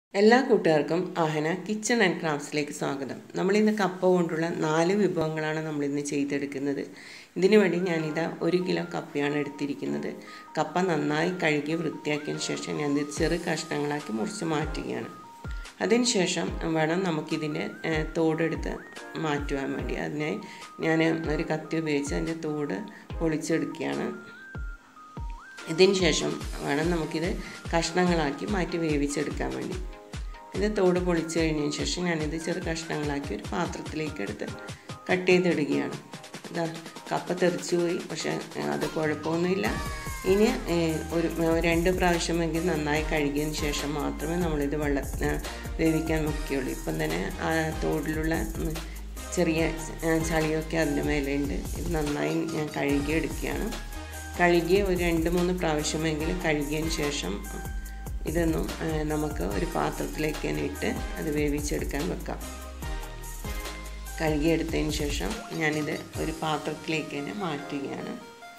എല്ലാ കൂട്ടുകാർക്കും ആഹന kitchen and ക്രാഫ്റ്റ്സിലേക്ക് സ്വാഗതം നമ്മളിന്ന് കപ്പ കൊണ്ടുള്ള നാല് വിഭവങ്ങളാണ് നമ്മളിന്ന് ചെയ്തെടുക്കുന്നത് ഇതിനു വേണ്ടി ഞാനിതാ ഒരു കിലോ കപ്പയാണ് എടുത്തിരിക്കുന്നത് കപ്പ നന്നായി കഴുകി വൃത്തിയാക്കിയതിന് ശേഷം ഞാൻ ഇത് ചെറു കഷ്ണങ്ങളാക്കി മുറിച്ച് മാറ്റുകയാണ് അതിനുശേഷം വേണം നമുക്കിതിൻ്റെ ഏഹ്, തോടെടുത്ത് മാറ്റുവാൻ വേണ്ടി അതിനായി ഞാൻ ഒരു കത്തി ഉപയോഗിച്ച് അതിൻ്റെ തോട് പൊളിച്ചെടുക്കുകയാണ് ഇതിന് ശേഷം വേണം നമുക്കിത് കഷ്ണങ്ങളാക്കി മാറ്റി വേവിച്ചെടുക്കാൻ വേണ്ടി ഇത് തോട് പൊളിച്ച് കഴിഞ്ഞതിന് ശേഷം ഞാനിത് ചെറു കഷ്ണങ്ങളാക്കി ഒരു പാത്രത്തിലേക്ക് എടുത്ത് കട്ട് ചെയ്തിടുകയാണ് ഇതാ കപ്പ തെറിച്ചു പോയി പക്ഷേ അത് കുഴപ്പമൊന്നുമില്ല ഇനി ഏഹ്, ഒരു രണ്ട് പ്രാവശ്യമെങ്കിലും നന്നായി കഴുകിയതിന് ശേഷം മാത്രമേ നമ്മളിത് വെള്ളം ഏഹ്, വേവിക്കാൻ നോക്കിയുള്ളൂ ഇപ്പം തന്നെ ആ തോടിലുള്ള ഉം, ചെറിയ ഏഹ്, ചളിയൊക്കെ അതിൻ്റെ മേലെയുണ്ട് ഇത് നന്നായി ഞാൻ കഴുകി എടുക്കുകയാണ് കഴുകി ഒരു രണ്ട് മൂന്ന് പ്രാവശ്യമെങ്കിലും കഴുകിയതിന് ശേഷം ഇതൊന്നും ഏഹ്, നമുക്ക് ഒരു പാത്രത്തിലേക്ക് തന്നെ ഇട്ട് അത് വേവിച്ചെടുക്കാൻ വെക്കാം കഴുകിയെടുത്തതിന് ശേഷം ഞാനിത് ഒരു പാത്രത്തിലേക്ക് തന്നെ മാറ്റുകയാണ്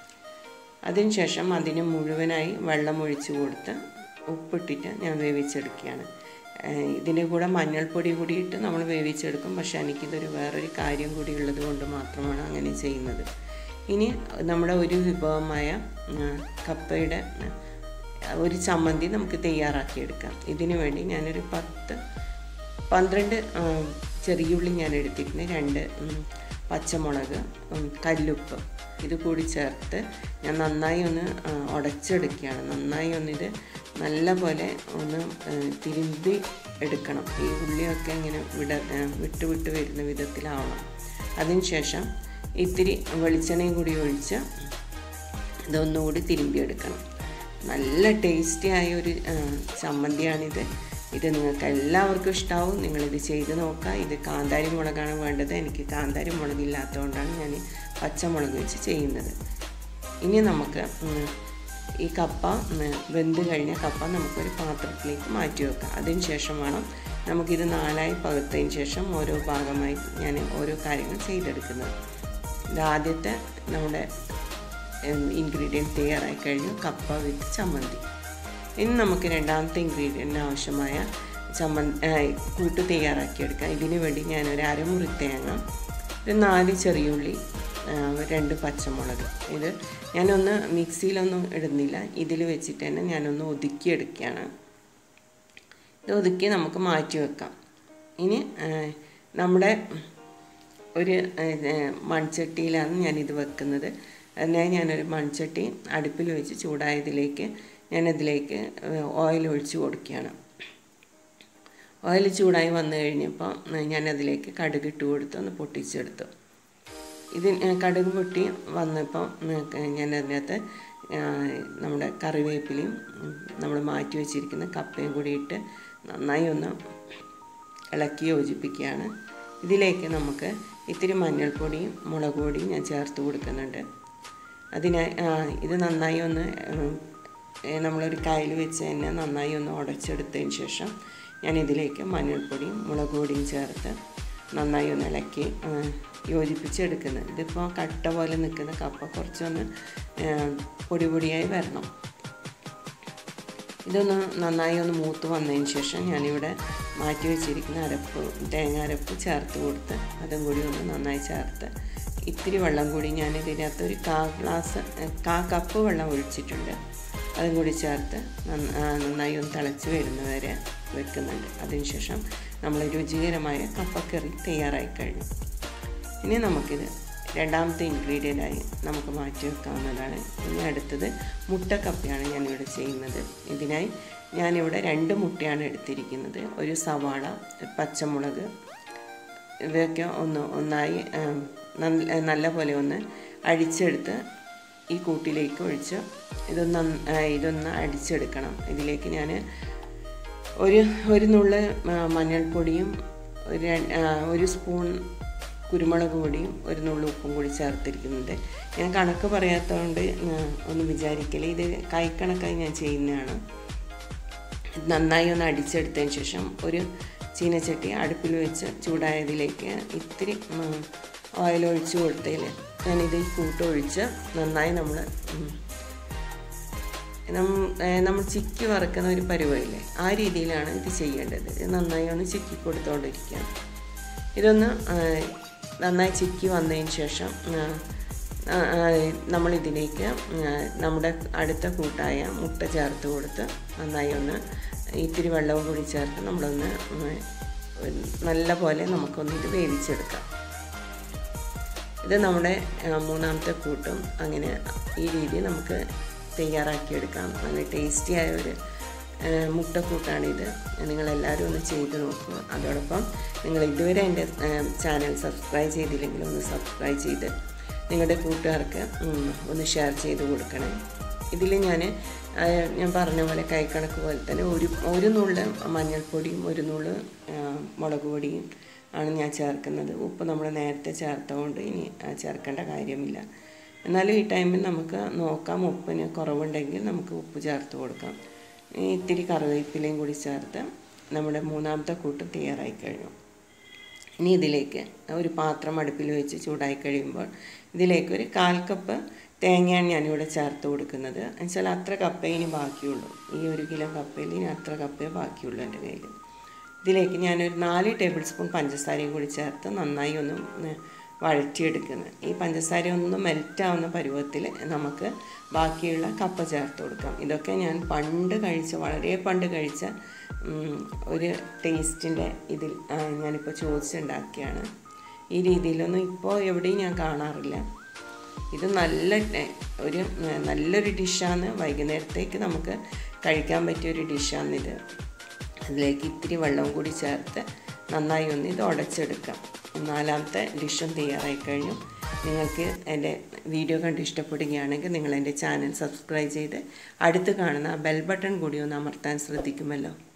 അതിനുശേഷം അതിന് മുഴുവനായി വെള്ളം ഒഴിച്ച് കൊടുത്ത് ഉപ്പിട്ടിട്ട് ഞാൻ വേവിച്ചെടുക്കുകയാണ് ഏഹ്, ഇതിൻ്റെ കൂടെ മഞ്ഞൾപ്പൊടി കൂടി ഇട്ട് നമ്മൾ വേവിച്ചെടുക്കും പക്ഷേ എനിക്കിതൊരു വേറൊരു കാര്യം കൂടി ഉള്ളത് കൊണ്ട് മാത്രമാണ് അങ്ങനെ ചെയ്യുന്നത് ഇനി നമ്മുടെ ഒരു വിഭവമായ ഉം, കപ്പയുടെ ഉം, ഒരു ചമ്മന്തി നമുക്ക് തയ്യാറാക്കിയെടുക്കാം ഇതിനു വേണ്ടി ഞാനൊരു പത്ത് പന്ത്രണ്ട് ആ, ചെറിയുള്ളി ഞാൻ എടുത്തിട്ടുണ്ട് രണ്ട് ഉം, പച്ചമുളക് ഉം, കല്ലുപ്പ് ഇത് കൂടി ചേർത്ത് ഞാൻ നന്നായി ഒന്ന് ആ, ഉടച്ചെടുക്കുകയാണ് നന്നായി ഒന്നിത് നല്ല പോലെ ഒന്ന് ആ, തിരുമ്പി എടുക്കണം ഈ ഉള്ളിയൊക്കെ ഇങ്ങനെ വിട ആ, വിട്ട് വിട്ട് വരുന്ന വിധത്തിലാവണം അതിനുശേഷം ഇത്തിരി വെളിച്ചെണ്ണയും കൂടി ഒഴിച്ച് ഇതൊന്നുകൂടി തിരുമ്പിയെടുക്കണം നല്ല ടേസ്റ്റി ആയ ഒരു ആ, ചമ്മന്തിയാണിത് ഇത് നിങ്ങൾക്ക് എല്ലാവർക്കും ഇഷ്ടാവും നിങ്ങളിത് ചെയ്ത് നോക്കുക ഇത് കാന്താരി മുളകാണ് വേണ്ടത് എനിക്ക് കാന്താരി മുളകില്ലാത്തതുകൊണ്ടാണ് ഞാൻ പച്ചമുളക് വെച്ച് ചെയ്യുന്നത് ഇനി നമുക്ക് ഉം, ഈ കപ്പ ഉം, വെന്ത് കഴിഞ്ഞ കപ്പ നമുക്കൊരു പാത്രത്തിലേക്ക് മാറ്റി വെക്കാം അതിന് ശേഷം വേണം നമുക്കിത് നാലായി പകുത്തതിന് ശേഷം ഓരോ ഭാഗമായി ഞാൻ ഓരോ കാര്യങ്ങൾ ചെയ്തെടുക്കുന്നത് ഇത് ആദ്യത്തെ നമ്മുടെ ഇൻഗ്രീഡിയൻറ്റ് തയ്യാറായി കഴിഞ്ഞു കപ്പ വിത്ത് ചമ്മന്തി ഇനി നമുക്ക് രണ്ടാമത്തെ ഇൻഗ്രീഡിയൻറ്റിന് ആവശ്യമായ ചമ്മന്തി കൂട്ട് തയ്യാറാക്കിയെടുക്കാം ഇതിനു വേണ്ടി ഞാനൊരു അരമുറി തേങ്ങ ഒരു നാല് ചെറിയുള്ളി ആ, രണ്ട് പച്ചമുളക് ഇത് ഞാനൊന്ന് മിക്സിയിലൊന്നും ഇടുന്നില്ല ഇതിൽ വെച്ചിട്ട് തന്നെ ഞാനൊന്ന് ഒതുക്കിയെടുക്കുകയാണ് ഇത് ഒതുക്കി നമുക്ക് മാറ്റി വെക്കാം ഇനി ആ, നമ്മുടെ ഒരു ഏഹ്, മൺചട്ടിയിലാണ് ഞാനിത് വെക്കുന്നത് അതിനായി ഞാനൊരു മൺചട്ടി അടുപ്പിൽ വെച്ച് ചൂടായതിലേക്ക് ഞാനതിലേക്ക് ഓയിൽ ഒഴിച്ച് കൊടുക്കുകയാണ് ഓയിൽ ചൂടായി വന്നു കഴിഞ്ഞപ്പോൾ ഞാനതിലേക്ക് കടുക് ഇട്ട് കൊടുത്ത് ഒന്ന് പൊട്ടിച്ചെടുത്തു ഇത് ഏഹ്, കടുക് പൊട്ടി വന്നപ്പോൾ ഞാൻ അതിനകത്ത് ഏഹ്, നമ്മുടെ കറിവേപ്പിലയും നമ്മൾ മാറ്റി വെച്ചിരിക്കുന്ന കപ്പയും കൂടി ഇട്ട് നന്നായി ഒന്ന് ഇളക്കി യോജിപ്പിക്കുകയാണ് ഇതിലേക്ക് നമുക്ക് ഇത്തിരി മഞ്ഞൾപ്പൊടിയും മുളക് പൊടിയും ഞാൻ ചേർത്ത് കൊടുക്കുന്നുണ്ട് അതിനായി ആ, ഇത് നന്നായി ഒന്ന് ഉം, ഏ, നമ്മളൊരു കയ്യിൽ വെച്ച് തന്നെ നന്നായി ഒന്ന് ഉടച്ചെടുത്തതിന് ശേഷം ഞാൻ ഇതിലേക്ക് മഞ്ഞൾപ്പൊടിയും മുളക് പൊടിയും ചേർത്ത് നന്നായി ഒന്ന് ഇളക്കി ആ, യോജിപ്പിച്ചെടുക്കുന്നത് ഇതിപ്പോൾ കട്ട പോലെ നിൽക്കുന്ന കപ്പ കുറച്ചൊന്ന് ആ, പൊടി പൊടിയായി വരണം ഇതൊന്ന് നന്നായി ഒന്ന് മൂത്ത് വന്നതിന് ശേഷം ഞാനിവിടെ മാറ്റി വെച്ചിരിക്കുന്ന അരപ്പ് തേങ്ങ അരപ്പ് ചേർത്ത് കൊടുത്ത് അതും കൂടി ഒന്ന് നന്നായി ചേർത്ത് ഇത്തിരി വെള്ളം കൂടി ഞാൻ ഇതിനകത്ത് ഒരു കാ ഗ്ലാസ് ഏഹ്, കാ കപ്പ് വെള്ളം ഒഴിച്ചിട്ടുണ്ട് അതും കൂടി ചേർത്ത് നന്ന- ആ, നന്നായി ഒന്ന് തിളച്ച് വരുന്നവരെ വെക്കുന്നുണ്ട് അതിനുശേഷം നമ്മൾ രുചികരമായ കപ്പക്കറി തയ്യാറായി കഴിഞ്ഞു ഇനി നമുക്കിത് രണ്ടാമത്തെ ഇൻഗ്രീഡിയൻ്റായി നമുക്ക് മാറ്റി വെക്കാവുന്നതാണ് ഇനി അടുത്തത് മുട്ടക്കപ്പയാണ് ഞാനിവിടെ ചെയ്യുന്നത് ഇതിനായി ഞാനിവിടെ രണ്ട് മുട്ടയാണ് എടുത്തിരിക്കുന്നത് ഒരു സവാള ഒരു പച്ചമുളക് ഇവയൊക്കെ ഒന്ന് ഒന്നായി ആം, നല്ല നല്ല പോലെ ഒന്ന് അടിച്ചെടുത്ത് ഈ കൂട്ടിലേക്ക് ഒഴിച്ച് ഇതൊന്ന് നന്ന- ആ, ഇതൊന്ന് അടിച്ചെടുക്കണം ഇതിലേക്ക് ഞാൻ ഒരു ഒരു നുള്ള് ആ, മഞ്ഞൾപ്പൊടിയും ഒരു രണ്ട്- ആ, ഒരു സ്പൂൺ കുരുമുളക് പൊടിയും ഒരു നുള്ളു ഉപ്പും കൂടി ചേർത്തിരിക്കുന്നുണ്ട് ഞാൻ കണക്ക് പറയാത്തതുകൊണ്ട് ആ, ഒന്നും വിചാരിക്കില്ല ഇത് കൈക്കണക്കായി ഞാൻ ചെയ്യുന്നതാണ് ഇത് നന്നായി ഒന്ന് അടിച്ചെടുത്തതിന് ശേഷം ഒരു ചീനച്ചട്ടി അടുപ്പിൽ വെച്ച് ചൂടായതിലേക്ക് ഇത്തിരി ഓയിൽ ഒഴിച്ച് കൊടുത്തതിൽ ഞാനിത് ഈ കൂട്ട് ഒഴിച്ച് നന്നായി നമ്മൾ നമ്മൾ ചിക്കി വറക്കുന്ന ഒരു പരുവയില്ലേ ആ രീതിയിലാണ് ഇത് ചെയ്യേണ്ടത് ഇത് നന്നായി ഒന്ന് ചിക്കി കൊടുത്തുകൊണ്ടിരിക്കുക ഇതൊന്ന് നന്നായി ചിക്കി വന്നതിന് ശേഷം നമ്മളിതിലേക്ക് നമ്മുടെ അടുത്ത കൂട്ടായ മുട്ട ചേർത്ത് കൊടുത്ത് നന്നായി ഒന്ന് ഇത്തിരി വെള്ളവും കൂടി ചേർത്ത് നമ്മളൊന്ന് നല്ല പോലെ നമുക്കൊന്ന് ഇത് വേവിച്ചെടുക്കാം ഇത് നമ്മുടെ മൂന്നാമത്തെ കൂട്ടും അങ്ങനെ ഈ രീതി നമുക്ക് തയ്യാറാക്കിയെടുക്കാം നല്ല ടേസ്റ്റി ആയ ഒരു മുട്ടക്കൂട്ടാണിത് നിങ്ങളെല്ലാവരും ഒന്ന് ചെയ്ത് നോക്കുക അതോടൊപ്പം നിങ്ങൾ ഇതുവരെ എൻ്റെ ചാനൽ സബ്സ്ക്രൈബ് ചെയ്തില്ലെങ്കിൽ ഒന്ന് സബ്സ്ക്രൈബ് ചെയ്ത് നിങ്ങളുടെ കൂട്ടുകാർക്ക് ഒന്ന് ഷെയർ ചെയ്ത് കൊടുക്കണേ ഇതിൽ ഞാൻ ഞാൻ പറഞ്ഞ പോലെ കൈക്കണക്ക് പോലെ തന്നെ ഒരു ഒരു നുള്ള് മഞ്ഞൾപ്പൊടിയും ഒരു നുള്ള് മുളക് പൊടിയും ആണ് ഞാൻ ചേർക്കുന്നത് ഉപ്പ് നമ്മൾ നേരത്തെ ചേർത്തതുകൊണ്ട് ഇനി ചേർക്കേണ്ട കാര്യമില്ല എന്നാലും ഈ ടൈമിൽ നമുക്ക് നോക്കാം ഉപ്പിന് കുറവുണ്ടെങ്കിൽ നമുക്ക് ഉപ്പ് ചേർത്ത് കൊടുക്കാം ഇത്തിരി കറിവേപ്പിലയും കൂടി ചേർത്ത് നമ്മുടെ മൂന്നാമത്തെ കൂട്ട് തയ്യാറായി കഴിഞ്ഞു ഇനി ഇതിലേക്ക് ഒരു പാത്രം അടുപ്പിൽ വെച്ച് ചൂടായി കഴിയുമ്പോൾ ഇതിലേക്ക് ഒരു കാൽ കപ്പ് തേങ്ങയാണ് ഞാനിവിടെ ചേർത്ത് കൊടുക്കുന്നത് എന്നുവെച്ചാൽ അത്ര കപ്പേ ഇനി ബാക്കിയുള്ളൂ ഈ ഒരു കിലോ കപ്പയിൽ ഇനി അത്ര കപ്പേ ബാക്കിയുള്ളൂ എൻ്റെ കയ്യിൽ ഇതിലേക്ക് ഞാനൊരു നാല് ടേബിൾ സ്പൂൺ പഞ്ചസാരയും കൂടി ചേർത്ത് നന്നായി ഒന്ന് വഴറ്റിയെടുക്കുന്നത് ഈ പഞ്ചസാര ഒന്ന് മെൽറ്റാവുന്ന പരുവത്തിൽ നമുക്ക് ബാക്കിയുള്ള കപ്പ ചേർത്ത് കൊടുക്കാം ഇതൊക്കെ ഞാൻ പണ്ട് കഴിച്ച വളരെ പണ്ട് കഴിച്ച ഒരു ടേസ്റ്റിൻ്റെ ഇതിൽ ഞാനിപ്പോൾ ചോദിച്ചുണ്ടാക്കിയാണ് ഈ രീതിയിലൊന്നും ഇപ്പോൾ എവിടെയും ഞാൻ കാണാറില്ല ഇത് നല്ല ഒരു നല്ലൊരു ഡിഷാണ് വൈകുന്നേരത്തേക്ക് നമുക്ക് കഴിക്കാൻ പറ്റിയ ഒരു ഡിഷാണിത് അതിലേക്ക് ഇത്തിരി വെള്ളവും കൂടി ചേർത്ത് നന്നായി ഒന്ന് ഇത് ഉടച്ചെടുക്കാം നാലാമത്തെ ഡിഷും തയ്യാറായി കഴിഞ്ഞു നിങ്ങൾക്ക് എൻ്റെ വീഡിയോ കണ്ട് ഇഷ്ടപ്പെടുകയാണെങ്കിൽ നിങ്ങൾ എൻ്റെ ചാനൽ സബ്സ്ക്രൈബ് ചെയ്ത് അടുത്ത് കാണുന്ന ബെൽ ബട്ടൺ കൂടി ഒന്ന് അമർത്താൻ ശ്രദ്ധിക്കുമല്ലോ